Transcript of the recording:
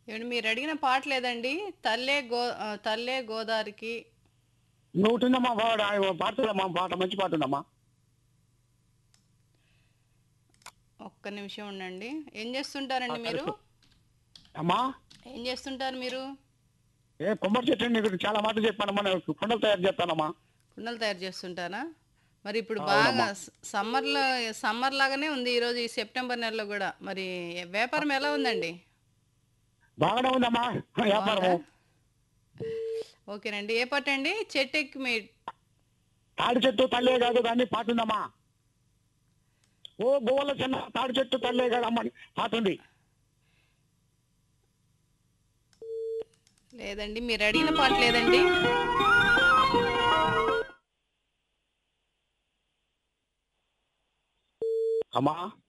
ఏమండి మీరు అడిగిన పాట లేదండి తల్లే గో ఆ, తల్లే గోదావరికి నువ్వు ఉంటుందమ్మా పాట పాడుతుందమ్మా పాట మంచి పాట ఉందమ్మా ఒక్క నిమిషం ఉండండి ఏం చేస్తుంటారండి మీరు అమ్మా ఏం చేస్తుంటారు మీరు ఏ కొమ్మరి చెట్టు నీకు చాలా మాటలు చెప్పానమ్మా నేను కుండలు తయారు చేస్తానమ్మా కుండలు తయారు చేస్తుంటారా మరి ఇప్పుడు బాగా స- సమ్మర్లో సమ్మర్ లాగానే ఉంది ఈరోజు ఈ సెప్టెంబర్ నెలలో కూడా మరి వ్యాపారం ఎలా ఉందండి బాగానే ఉందమ్మా వ్యాపారము ఓకేనండి ఏ పాట అండి చెట్టు ఎక్కి మీ తాడి చెట్టు తల్లే కాదు కానీ పాట ఉందమ్మా ఓ గోవల చిన్న తాడి చెట్టు తల్లే కాదమ్మా అని పాట ఉంది లేదండి మీరు అడిగిన పాట లేదండి అమ్మా